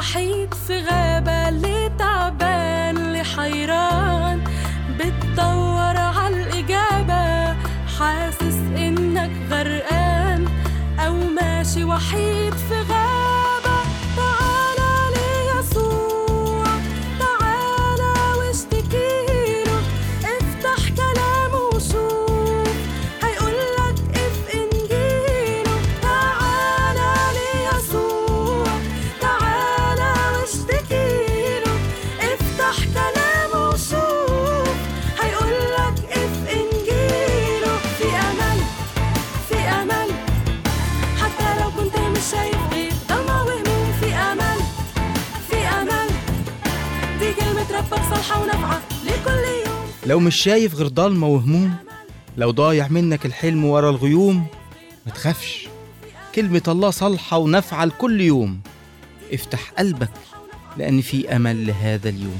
وحيد في غابة اللي تعبان اللي حيران بتدور عالإجابة حاسس إنك غرقان أو ماشي وحيد في غابة تعالى ليسوع تعالى واشتكيله افتح كلامه وشوف هيقولك اف انجيله تعالى ليسوع تعالى واشتكيله افتح كلامه وشوف هيقولك اف انجيله في امل في امل حتى لو كنت مش شايف غير ضلمة وهموم في امل في امل دي كلمة ربك صالحة ونافعة لكل يوم لو مش شايف غير ضلمة وهموم لو ضايع منك الحلم ورا الغيوم ما تخافش كلمة الله صالحة ونافعة لكل يوم افتح قلبك لأن في أمل لهذا اليوم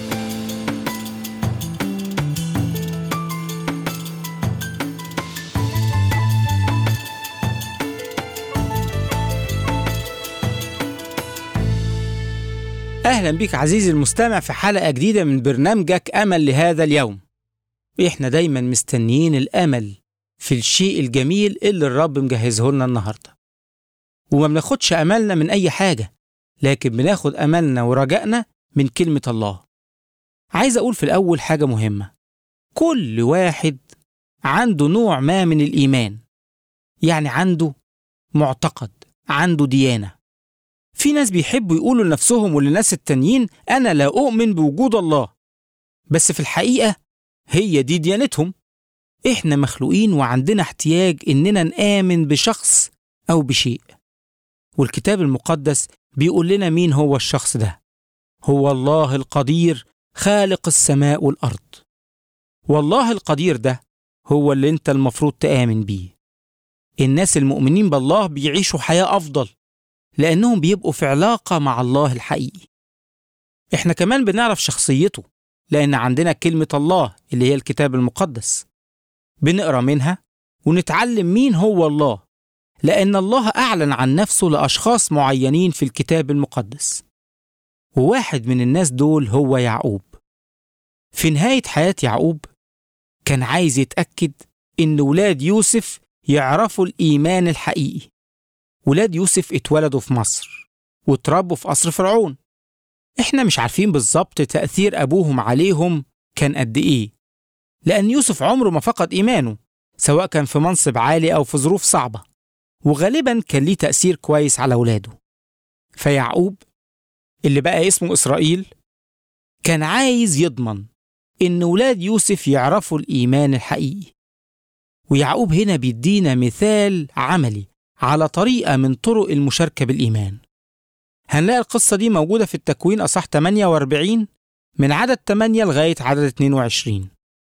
أهلا بك عزيزي المستمع في حلقة جديدة من برنامجك أمل لهذا اليوم إحنا دايما مستنيين الأمل في الشيء الجميل اللي الرب مجهزه لنا النهاردة وما بناخدش أملنا من أي حاجة لكن بناخد أملنا ورجائنا من كلمة الله عايز أقول في الأول حاجة مهمة كل واحد عنده نوع ما من الإيمان يعني عنده معتقد عنده ديانة في ناس بيحبوا يقولوا لنفسهم وللناس التانيين أنا لا أؤمن بوجود الله بس في الحقيقة هي دي ديانتهم إحنا مخلوقين وعندنا احتياج إننا نآمن بشخص أو بشيء والكتاب المقدس بيقول لنا مين هو الشخص ده هو الله القدير خالق السماء والأرض والله القدير ده هو اللي انت المفروض تآمن بيه الناس المؤمنين بالله بيعيشوا حياة أفضل لأنهم بيبقوا في علاقة مع الله الحقيقي إحنا كمان بنعرف شخصيته لأن عندنا كلمة الله اللي هي الكتاب المقدس بنقرأ منها ونتعلم مين هو الله لأن الله أعلن عن نفسه لأشخاص معينين في الكتاب المقدس وواحد من الناس دول هو يعقوب في نهاية حياة يعقوب كان عايز يتأكد إن ولاد يوسف يعرفوا الإيمان الحقيقي ولاد يوسف اتولدوا في مصر واتربوا في قصر فرعون احنا مش عارفين بالظبط تأثير أبوهم عليهم كان قد إيه لأن يوسف عمره ما فقد إيمانه سواء كان في منصب عالي أو في ظروف صعبة وغالبا كان ليه تأثير كويس على ولاده فيعقوب اللي بقى اسمه إسرائيل كان عايز يضمن إن ولاد يوسف يعرفوا الإيمان الحقيقي ويعقوب هنا بيدينا مثال عملي على طريقة من طرق المشاركة بالإيمان هنلاقي القصة دي موجودة في التكوين أصح 48 من عدد 8 لغاية عدد 22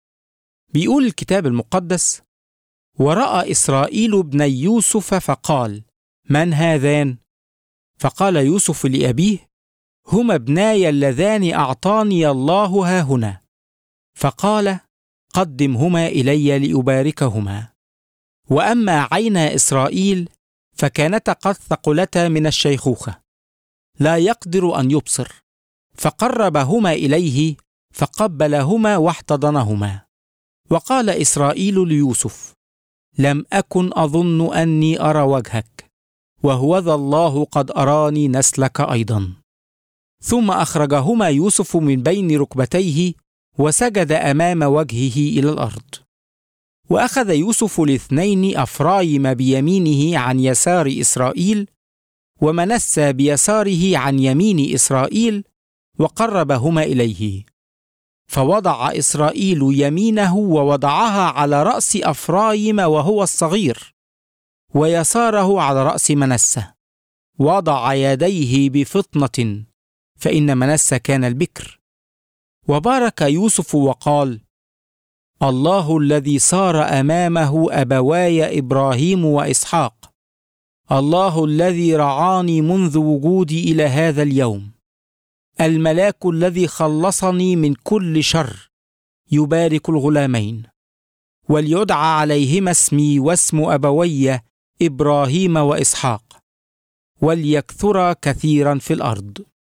بيقول الكتاب المقدس ورأى إسرائيل ابني يوسف فقال من هذان؟ فقال يوسف لأبيه هما ابناي اللذان أعطاني الله ها هنا فقال قدمهما إلي لأباركهما وأما عينا إسرائيل فكانتا قد ثقلتا من الشيخوخة لا يقدر أن يبصر فقربهما إليه فقبلهما واحتضنهما وقال إسرائيل ليوسف لم أكن أظن أني أرى وجهك وهوذا الله قد أراني نسلك أيضا ثم أخرجهما يوسف من بين ركبتيه وسجد أمام وجهه إلى الأرض واخذ يوسف الاثنين افرايم بيمينه عن يسار اسرائيل ومنسى بيساره عن يمين اسرائيل وقربهما اليه فوضع اسرائيل يمينه ووضعها على راس افرايم وهو الصغير ويساره على راس منسى وضع يديه بفطنه فان منسى كان البكر وبارك يوسف وقال الله الذي صار امامه ابواي ابراهيم واسحاق الله الذي رعاني منذ وجودي الى هذا اليوم الملاك الذي خلصني من كل شر يبارك الغلامين وليدعى عليهما اسمي واسم ابوي ابراهيم واسحاق وليكثرا كثيرا في الارض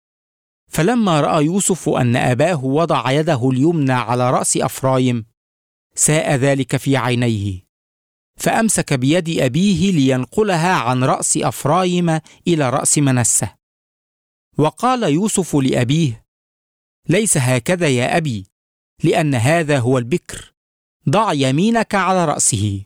فلما رأى يوسف أن أباه وضع يده اليمنى على رأس أفرايم ساء ذلك في عينيه فأمسك بيد أبيه لينقلها عن رأس أفرايم إلى رأس منسة وقال يوسف لأبيه ليس هكذا يا أبي لأن هذا هو البكر ضع يمينك على رأسه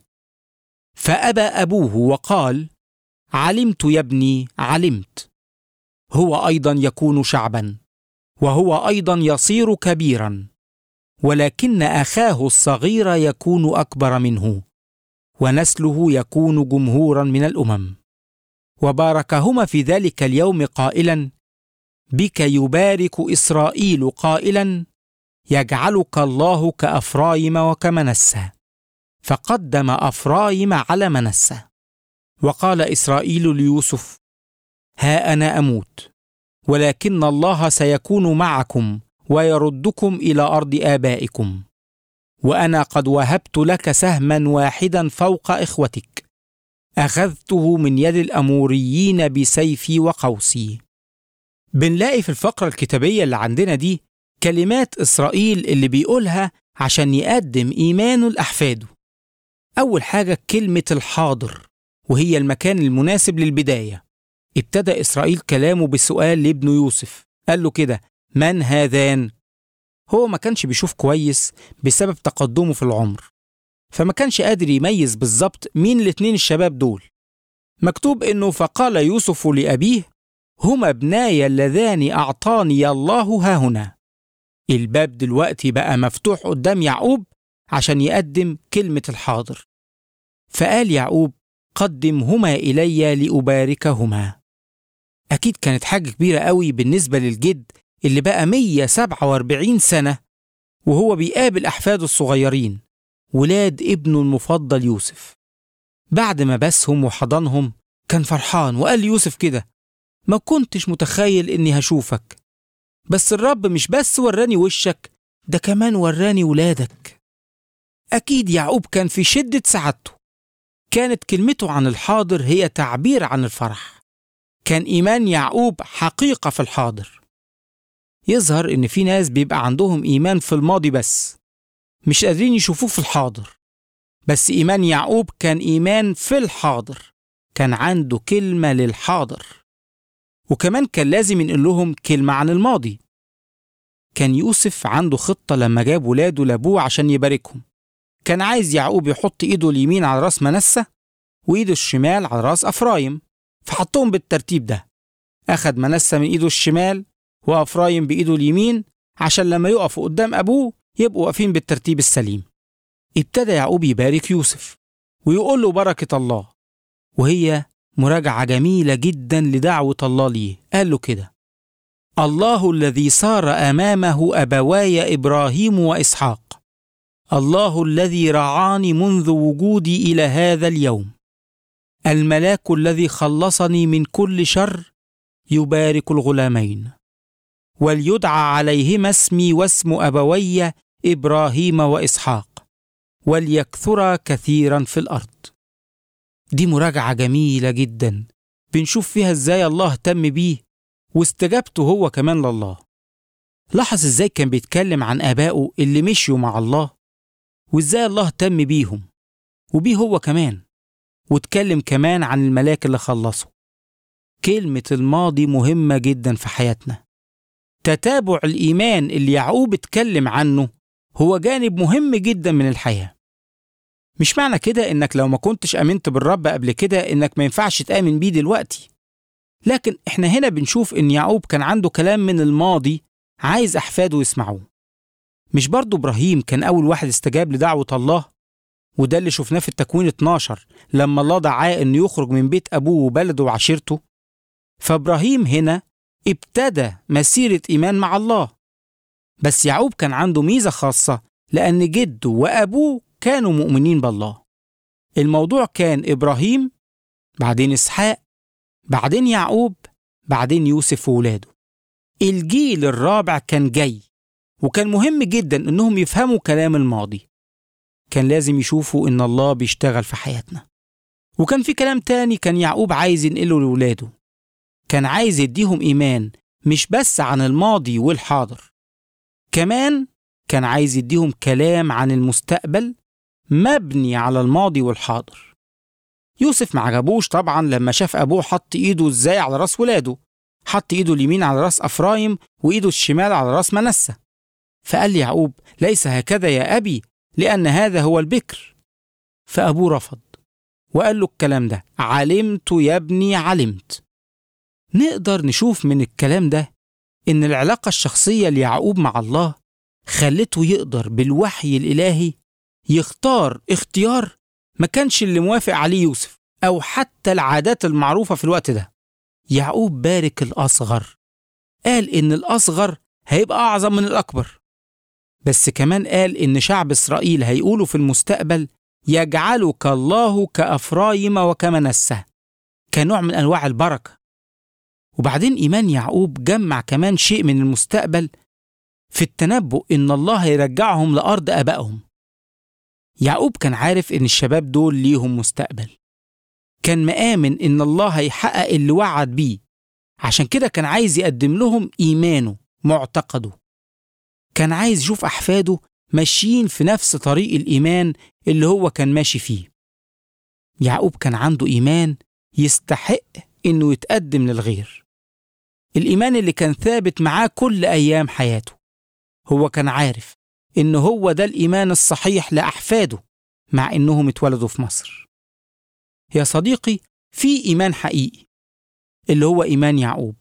فأبى أبوه وقال علمت يا ابني علمت هو أيضا يكون شعبا وهو أيضا يصير كبيرا ولكن أخاه الصغير يكون أكبر منه ونسله يكون جمهورا من الأمم وباركهما في ذلك اليوم قائلا بك يبارك إسرائيل قائلا يجعلك الله كأفرايم وكمنسة فقدم أفرايم على منسة وقال إسرائيل ليوسف ها أنا أموت ولكن الله سيكون معكم ويردكم إلى أرض آبائكم وأنا قد وهبت لك سهما واحدا فوق إخوتك أخذته من يد الأموريين بسيفي وقوسي بنلاقي في الفقرة الكتابية اللي عندنا دي كلمات إسرائيل اللي بيقولها عشان يقدم إيمانه لأحفاده أول حاجة كلمة الحاضر وهي المكان المناسب للبداية ابتدى إسرائيل كلامه بسؤال لابنه يوسف قال له كده من هذان؟ هو ما كانش بيشوف كويس بسبب تقدمه في العمر فما كانش قادر يميز بالظبط مين الاتنين الشباب دول مكتوب انه فقال يوسف لأبيه هما ابناي اللذان أعطاني الله ها هنا الباب دلوقتي بقى مفتوح قدام يعقوب عشان يقدم كلمة الحاضر فقال يعقوب قدمهما إلي لأباركهما أكيد كانت حاجة كبيرة قوي بالنسبة للجد اللي بقى 147 سنة وهو بيقابل أحفاده الصغيرين ولاد ابنه المفضل يوسف بعد ما بسهم وحضنهم كان فرحان وقال ليوسف كده ما كنتش متخيل إني هشوفك بس الرب مش بس وراني وشك ده كمان وراني ولادك أكيد يعقوب كان في شدة سعادته كانت كلمته عن الحاضر هي تعبير عن الفرح كان إيمان يعقوب حقيقة في الحاضر يظهر إن في ناس بيبقى عندهم إيمان في الماضي بس مش قادرين يشوفوه في الحاضر بس إيمان يعقوب كان إيمان في الحاضر كان عنده كلمة للحاضر وكمان كان لازم ينقل لهم كلمة عن الماضي كان يوسف عنده خطة لما جاب ولاده لأبوه عشان يباركهم كان عايز يعقوب يحط إيده اليمين على راس منسة وإيده الشمال على راس أفرايم فحطهم بالترتيب ده أخد منسة من إيده الشمال وأفرايم بإيده اليمين عشان لما يقفوا قدام أبوه يبقوا واقفين بالترتيب السليم ابتدى يعقوب يبارك يوسف ويقول له بركة الله وهي مراجعة جميلة جدا لدعوة الله ليه قال له كده الله الذي صار أمامه أبواي إبراهيم وإسحاق الله الذي رعاني منذ وجودي إلى هذا اليوم الملاك الذي خلصني من كل شر يبارك الغلامين وليدعى عليهما اسمي واسم أبوي إبراهيم وإسحاق وليكثرا كثيرا في الأرض دي مراجعة جميلة جدا بنشوف فيها ازاي الله اهتم بيه واستجابته هو كمان لله لاحظ ازاي كان بيتكلم عن آبائه اللي مشيوا مع الله وازاي الله اهتم بيهم وبيه هو كمان واتكلم كمان عن الملاك اللي خلصه كلمة الماضي مهمة جدا في حياتنا تتابع الإيمان اللي يعقوب اتكلم عنه هو جانب مهم جدا من الحياة مش معنى كده إنك لو ما كنتش آمنت بالرب قبل كده إنك ما ينفعش تآمن بيه دلوقتي لكن إحنا هنا بنشوف إن يعقوب كان عنده كلام من الماضي عايز أحفاده يسمعوه مش برضه إبراهيم كان أول واحد استجاب لدعوة الله وده اللي شفناه في التكوين 12 لما الله دعاه إنه يخرج من بيت أبوه وبلده وعشيرته فإبراهيم هنا ابتدى مسيرة إيمان مع الله بس يعقوب كان عنده ميزة خاصة لأن جده وأبوه كانوا مؤمنين بالله الموضوع كان إبراهيم بعدين إسحاق بعدين يعقوب بعدين يوسف وولاده الجيل الرابع كان جاي وكان مهم جدا إنهم يفهموا كلام الماضي كان لازم يشوفوا إن الله بيشتغل في حياتنا وكان في كلام تاني كان يعقوب عايز ينقله لولاده كان عايز يديهم إيمان مش بس عن الماضي والحاضر كمان كان عايز يديهم كلام عن المستقبل مبني على الماضي والحاضر يوسف ما عجبوش طبعا لما شاف أبوه حط إيده إزاي على راس ولاده حط إيده اليمين على راس أفرايم وإيده الشمال على راس منسة فقال يعقوب ليس هكذا يا أبي لأن هذا هو البكر فأبوه رفض وقال له الكلام ده علمت يا ابني علمت نقدر نشوف من الكلام ده إن العلاقة الشخصية ليعقوب مع الله خلته يقدر بالوحي الإلهي يختار اختيار ما كانش اللي موافق عليه يوسف أو حتى العادات المعروفة في الوقت ده يعقوب بارك الأصغر قال إن الأصغر هيبقى أعظم من الأكبر بس كمان قال إن شعب إسرائيل هيقولوا في المستقبل يجعلك الله كأفرايم وكمنسة كنوع من أنواع البركة وبعدين إيمان يعقوب جمع كمان شيء من المستقبل في التنبؤ إن الله هيرجعهم لأرض آبائهم يعقوب كان عارف إن الشباب دول ليهم مستقبل كان مآمن إن الله هيحقق اللي وعد بيه عشان كده كان عايز يقدم لهم إيمانه معتقده كان عايز يشوف أحفاده ماشيين في نفس طريق الإيمان اللي هو كان ماشي فيه يعقوب كان عنده إيمان يستحق إنه يتقدم للغير الإيمان اللي كان ثابت معاه كل أيام حياته هو كان عارف إن هو ده الإيمان الصحيح لأحفاده مع إنهم اتولدوا في مصر يا صديقي في إيمان حقيقي اللي هو إيمان يعقوب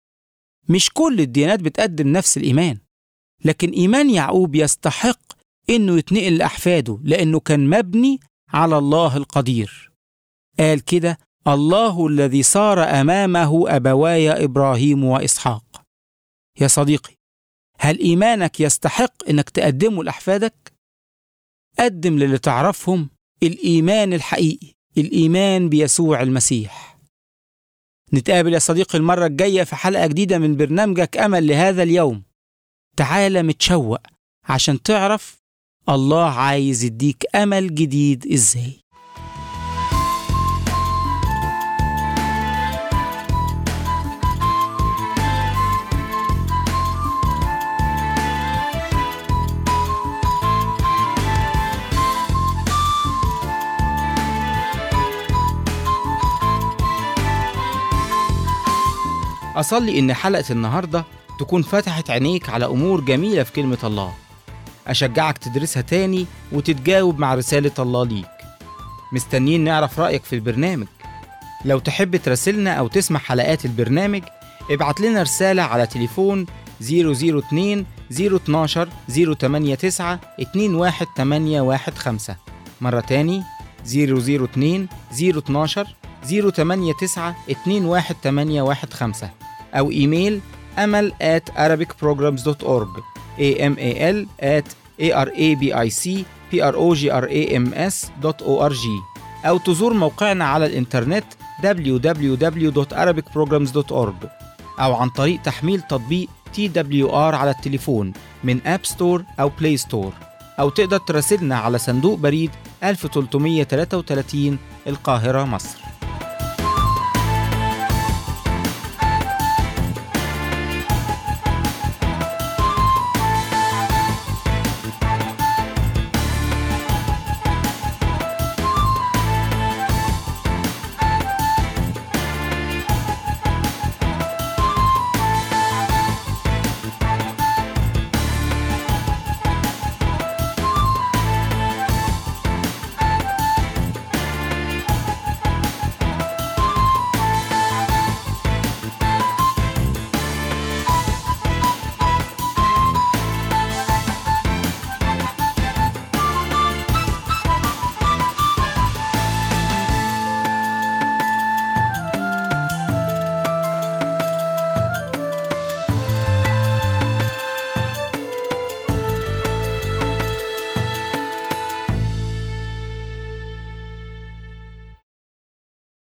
مش كل الديانات بتقدم نفس الإيمان لكن إيمان يعقوب يستحق إنه يتنقل لأحفاده لأنه كان مبني على الله القدير قال كده الله الذي صار أمامه أبواي إبراهيم وإسحاق يا صديقي هل إيمانك يستحق إنك تقدمه لأحفادك؟ قدم للي تعرفهم الإيمان الحقيقي الإيمان بيسوع المسيح نتقابل يا صديقي المرة الجاية في حلقة جديدة من برنامجك أمل لهذا اليوم تعالى متشوق عشان تعرف الله عايز يديك أمل جديد إزاي أصلي إن حلقة النهاردة تكون فتحت عينيك على أمور جميلة في كلمة الله أشجعك تدرسها تاني وتتجاوب مع رسالة الله ليك مستنيين نعرف رأيك في البرنامج لو تحب تراسلنا أو تسمع حلقات البرنامج ابعت لنا رسالة على تليفون 002 012 089 21815 مرة تاني 002 012 089 21815 أو إيميل أمل at arabicprograms.org amal at arabicprograms.org أو تزور موقعنا على الإنترنت www.arabicprograms.org أو عن طريق تحميل تطبيق TWR على التليفون من أب ستور أو بلاي ستور أو تقدر تراسلنا على صندوق بريد 1333 القاهرة مصر